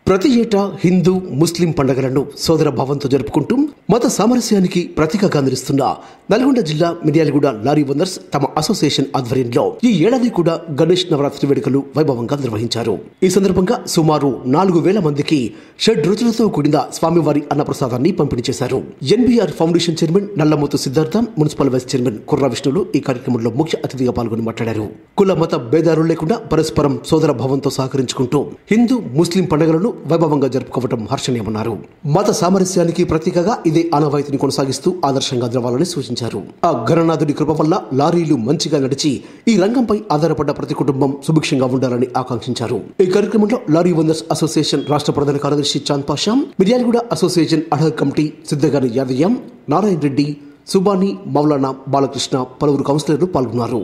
ప్రతి ఏటా హిందూ ముస్లిం పండుగలను సోదర భావంతో జరుపుకుంటూ మత సామరస్యానికి ప్రతీకగా నిలుస్తున్న నల్గొండ జిల్లా మిర్యాలగూడ లారీ ఓనర్స్ తమ అసోసియేషన్ ఆధ్వర్యంలో ఈ ఏడాది కూడా గణేష్ నవరాత్రి వేడుకలు వైభవంగా నిర్వహించారు ఈ సందర్భంగా సుమారు నాలుగు వేల మందికి షడ్ రుచులతో కూడిన స్వామివారి అన్నప్రసాదాన్ని పంపిణీ చేశారు NBR foundation chairman Nallamothu Siddhartha municipal vice chairman Kurra విష్ణులు ఈ కార్యక్రమంలో ముఖ్య అతిథిగా పాల్గొని మాట్లాడారు కుల మత భేదాలు లేకుండా పరస్పరం సోదర భావంతో సహకరించుకుంటూ హిందూ ముస్లిం పండుగలను వైభవంగా జరుపుకోవడం హర్షణీయమన్నారు మత సామరస్యానికి ప్రతీకగా ఇదే ఆనవాయితీని కొనసాగిస్తూ ఆదర్శంగా నిలవాలని సూచించారు ఆ గణనాథుడి కృప వల్ల లారీలు మంచిగా నడిచి ఈ రంగంపై ఆధారపడ్డ ప్రతి కుటుంబం సుభిక్షంగా ఉండాలని ఆకాంక్షించారు ఈ కార్యక్రమంలో లారీ ఓనర్స్ అసోసియేషన్ రాష్ట్ర ప్రధాన కార్యదర్శి Chand Pasha Miryalaguda association ad hoc committee Siddagani యాదయ్యం నారాయణ రెడ్డి సుబాని మౌలానా బాలకృష్ణ పలువురు కౌన్సిలర్లు పాల్గొన్నారు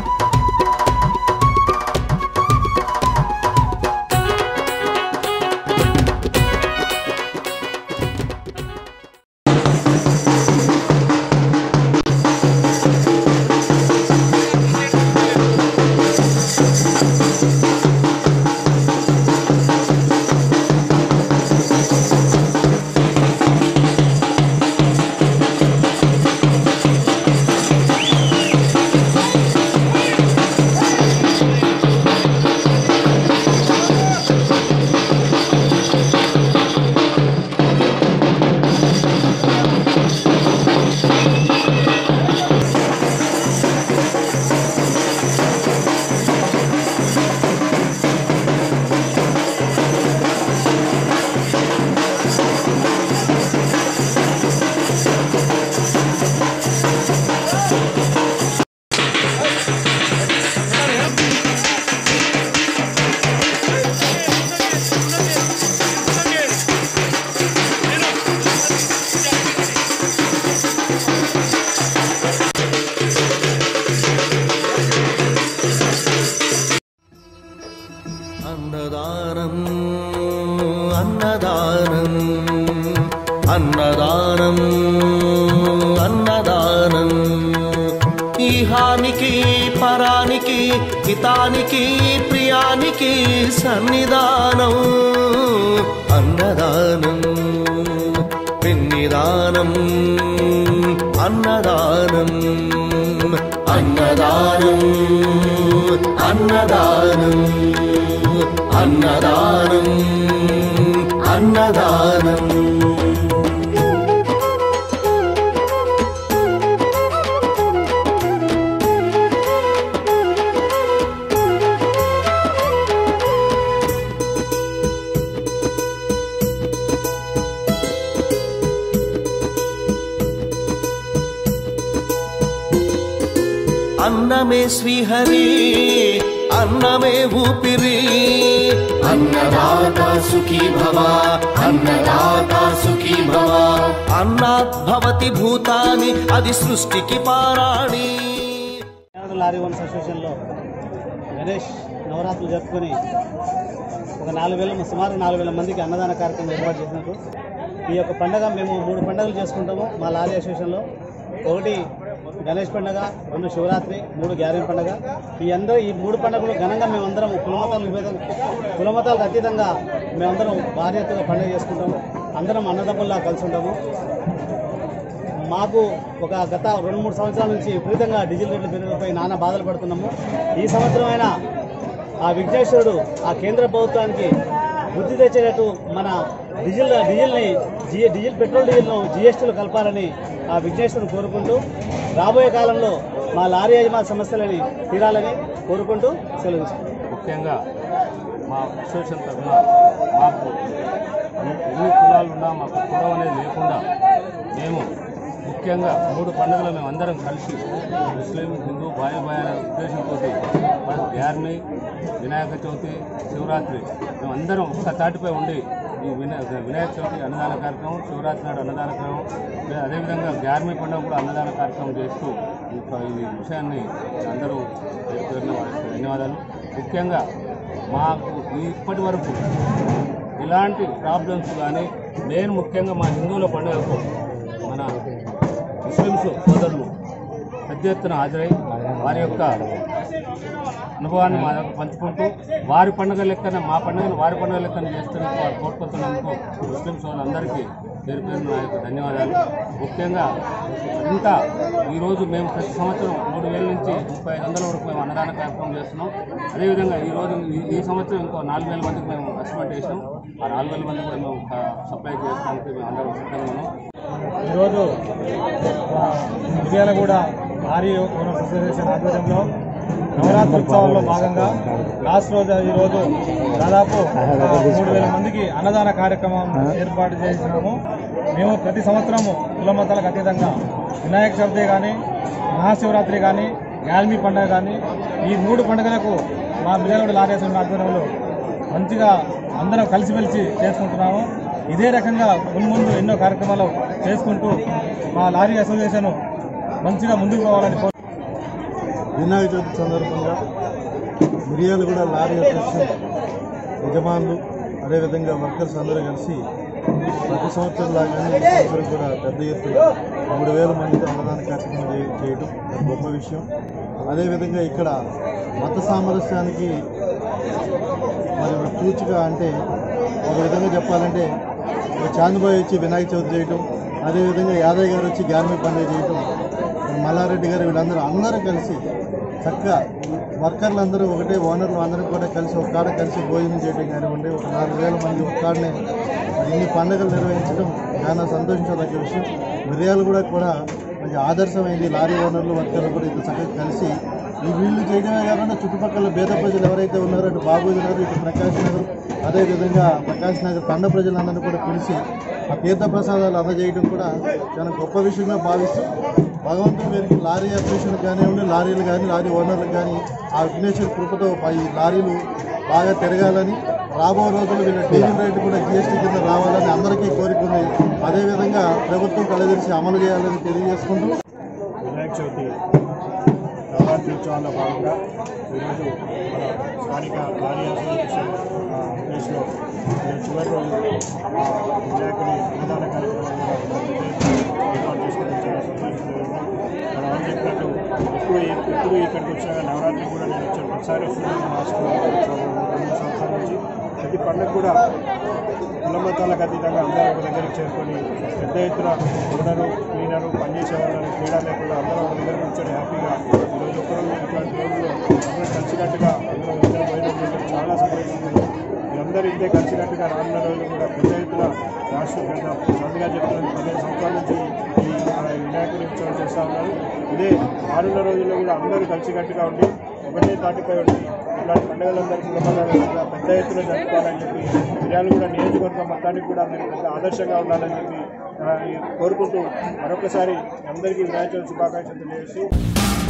అన్నదానం అన్నదానం అన్నదానం అన్నదానం ఈహానికి పరానికి హితానికి ప్రియానికి సన్నిధానం అన్నదానం పిన్నిదానం అన్నదానం అన్నదానం అన్నదానం అన్నదానం అన్నదానం అన్నమే శ్రీహరి అన్నమే ఊపిరి అన్నదాత సుఖీ భవ అన్నదాత సుఖీ భవ అన్నాత్ భవతి భూతాని అది సృష్టికి పారాణి తెలంగాణ లారీ ఓనర్స్ అసోసియేషన్లో గణేష్ నవరాత్రులు జరుపుకొని ఒక నాలుగు వేల సుమారు నాలుగు వేల మందికి అన్నదాన కార్యక్రమం ఏర్పాటు చేసినందుకు ఈ యొక్క పండగ మేము మూడు పండుగలు చేసుకుంటాము మా లారీ అసోసియేషన్లో ఒకటి గణేష్ పండగ రెండు శివరాత్రి మూడు గ్యారెంటీ పండగ ఈ అందరూ ఈ మూడు పండుగలు ఘనంగా మేమందరం కులమతాలు విభేదం కులమతాలకు అతీతంగా మేమందరం భారీ ఎత్తుగా పండుగ చేసుకుంటాము అందరం అన్నదమ్ముల్లా కలిసి ఉంటాము మాకు ఒక గత రెండు మూడు సంవత్సరాల నుంచి విపరీతంగా డీజిల్ రేట్లు పెరిగిపోయి నానా బాధలు పడుతున్నాము ఈ సంవత్సరం అయినా ఆ విఘ్నేశ్వరుడు ఆ కేంద్ర ప్రభుత్వానికి బుద్ధి తెచ్చేటట్టు మన డీజిల్ డీజిల్ని జీ డీజిల్ పెట్రోల్ డీజిల్ను జిఎస్టీలు కలపాలని ఆ విఘ్నేశ్వరుడు కోరుకుంటూ రాబోయే కాలంలో మా లారీ యజమాని సమస్యలని తీరాలని కోరుకుంటూ సెలవు తీసుకుంటాం. ముఖ్యంగా మా అసోసియేషన్ తరఫున మాకు ఎన్ని కులాలు ఉన్నా మాకు కులం అనేది లేకుండా మేము ముఖ్యంగా మూడు పండుగలు మేము అందరం కలిసి ముస్లిం హిందూ బాయ్ బాయ్ అనే ఉద్దేశంతో మన గ్యార్ని వినాయక చవితి శివరాత్రి మేము అందరం ఒక్క తాటిపై ఉండి ఈ వినాయక వినాయక చవితి అన్నదాన కార్యక్రమం శివరాత్రి నాడు అన్నదాన కార్యక్రమం లే- అదేవిధంగా గ్యార్మీ పండుగ కూడా అన్నదాన కార్యక్రమం చేస్తూ ఈ ప్ర- ఈ విషయాన్ని అందరూ పేరు పేరున వారికి ధన్యవాదాలు ముఖ్యంగా మాకు ఈ- ఇప్పటి వరకు ఇలాంటి ప్రాబ్లమ్స్ కానీ మెయిన్ ముఖ్యంగా మా హిందువుల పండుగకు మన ముస్లిమ్స్ సోదరులు పెద్ద ఎత్తున హాజరై వారి యొక్క అనుభవాన్ని మా దగ్గర పంచుకుంటూ వారి పండుగ లెక్కన మా పండుగను వారి పండుగ లెక్కన చేస్తున్నందుకు వారు కోరుకుంటున్నందుకు ముస్లిం సోదరులందరికీ పేరు పేరు నా యొక్క ధన్యవాదాలు ముఖ్యంగా ఇంకా ఈరోజు మేము ప్రతి సంవత్సరం మూడు వేల నుంచి ముప్పై ఐదు వందల వరకు మేము అన్నదాన కార్యక్రమం చేస్తున్నాం అదేవిధంగా ఈ రోజు ఈ- ఈ సంవత్సరం ఇంకో నాలుగు వేల మందికి మేము ఎస్టిమేట్ చేసినాం ఆ నాలుగు వేల మందికి కూడా మేము ఆ, సప్లై చేయడానికి మేము అందరం సిద్ధంగా ఉన్నాం ఈరోజు మిర్యాలగూడ భారీ ఓనర్స్ అసోసియేషన్ ఆధ్వర్యంలో నవరాత్రి ఉత్సవాల్లో భాగంగా లాస్ట్ రోజు ఈరోజు దాదాపు మూడు వేల మందికి అన్నదాన కార్యక్రమం ఏర్పాటు చేసినాము మేము ప్రతి సంవత్సరము కుల మతాలకు అతీతంగా వినాయక చవితి కానీ మహాశివరాత్రి కానీ యాల్మి పండుగ కానీ ఈ మూడు పండుగలకు మా మిర్యాలగూడ లారీ అసోసియేషన్ ఆధ్వర్యంలో మంచిగా అందరం కలిసిమెలిసి చేసుకుంటున్నాము ఇదే రకంగా మున్ముందు ఎన్నో కార్యక్రమాలు చేసుకుంటూ మా లారీ అసోసియేషన్ మంచిగా ముందుకు పోవాలని కోరు వినాయక చవితి సందర్భంగా మిరియాలు కూడా లారీ అసోసియేషన్ యజమానులు అదేవిధంగా వర్కర్స్ అందరూ కలిసి ప్రతి సంవత్సరం లాగానే ఈ సంవత్సరం కూడా పెద్ద ఎత్తున మూడు వేల మందితో అన్నదాన కార్యక్రమం చేయ- చేయడం ఒక గొప్ప విషయం అదేవిధంగా ఇక్కడ మత సామరస్యానికి మరి ఒక సూచిక అంటే ఒక విధంగా చెప్పాలంటే ఒక చాందబాయి వచ్చి వినాయక చవితి చేయటం అదేవిధంగా యాదయ్య గారు వచ్చి గ్యార్మీ పండుగ చేయటం మల్లారెడ్డి గారు వీళ్ళందరూ అందరూ కలిసి చక్కగా వర్కర్లు అందరూ ఒకటే ఓనర్లు అందరూ కూడా కలిసి ఒక కాడ కలిసి భోజనం చేయడం కానివ్వండి ఒక నాలుగు వేల మంది ఒక కాడనే ఇన్ని పండుగలు నిర్వహించడం చాలా సంతోషించదగ్గ విషయం మిర్యాలు కూడా కూడా మంచి ఆదర్శమైంది లారీ ఓనర్లు వర్కర్లు కూడా ఇంత చక్కగా కలిసి ఈ వీళ్ళు చేయడమే కాకుండా చుట్టుపక్కల పేద ప్రజలు ఎవరైతే ఉన్నారో అటు బాబూజీ నగర్ ఇటు ప్రకాష్ నగర్ అదేవిధంగా ప్రకాష్ నగర్ తండ ప్రజలందరినీ కూడా పిలిచి ఆ తీర్థ ప్రసాదాలు అందజేయడం కూడా చాలా గొప్ప విషయంగా భావిస్తూ భగవంతుడు వీరికి లారీ అసోసియేషన్ కానివ్వండి లారీలు కానీ లారీ ఓనర్లకు కానీ ఆ విఘ్నేశ్వర కృపతో ఈ లారీలు బాగా తిరగాలని రాబో రోజులు వీళ్ళ డీజిల్ రేటు కూడా జిఎస్టీ కింద రావాలని అందరికీ కోరిక ఉంది అదేవిధంగా ప్రభుత్వం కలదరిసి అమలు చేయాలని తెలియజేసుకుంటూ వినాయక చవితి నవరాత్రి ఉత్సవాల్లో భాగంగా ఈరోజు మన స్థానిక లారీ అసోసియేషన్ ఆ, ప్లేస్లో ఈరోజు చివరి రోజు ఆ, వినాయకుడి అన్నదాన కార్యక్రమం కూడా ఏర్పాటు చేసుకోవడం చాలా సంతోషిస్తున్నాం మన వాళ్ళు చెప్పినట్టు ఎప్పుడు ఈ- ఎప్పుడు ఇక్కడికి వచ్చినా కానీ నవరాత్రి కూడా నేను వచ్చాను ఒకసారి వస్తున్నాను మా స్కూల్ రెండు సంవత్సరాల నుంచి ప్రతి పండుగ కూడా కుల మతాలకు అతీతంగా అందరూ ఒక దగ్గరికి చేరుకొని పెద్ద ఎత్తున ఓనరు క్లీనరు పనిచేసే వాళ్ళని తేడా లేకుండా అందరూ ఒక దగ్గర కూర్చొని హ్యాపీగా ఈరోజు ఒక్కరోజు ఇట్లాంటి రోజుల్లో అందరూ కలిసికట్టుగా అందరూ ఇద్దరు భోజనం చేయడం చాలా సంతోషంగా ఉంది మీరందరూ ఇంతే కలిసికట్టుగా రానున్న రోజులు కూడా పెద్ద ఎత్తున రాష్ట్ర పెద్ద స్వామిగా చెప్తున్న పదిహేను సంవత్సరాల నుంచి ఈ ఆ, వినాయకుడి ఉత్సవం చేస్తూ ఉన్నారు ఇదే రానున్న రోజుల్లో కూడా అందరూ కలిసికట్టుగా ఉండి ఒకటే తాటిపై ఉండి ఇలాంటి పండుగలందరూ కుటుంబాలు పెద్ద ఎత్తున జరుపుకోవాలని చెప్పి మిర్యాలు కూడా నియోజకవర్గం మొత్తానికి కూడా మీరు పెద్ద ఆదర్శంగా ఉండాలని చెప్పి ఆ, కోరుకుంటూ మరొకసారి అందరికీ వినాయక చవితి శుభాకాంక్షలు తెలియజేసి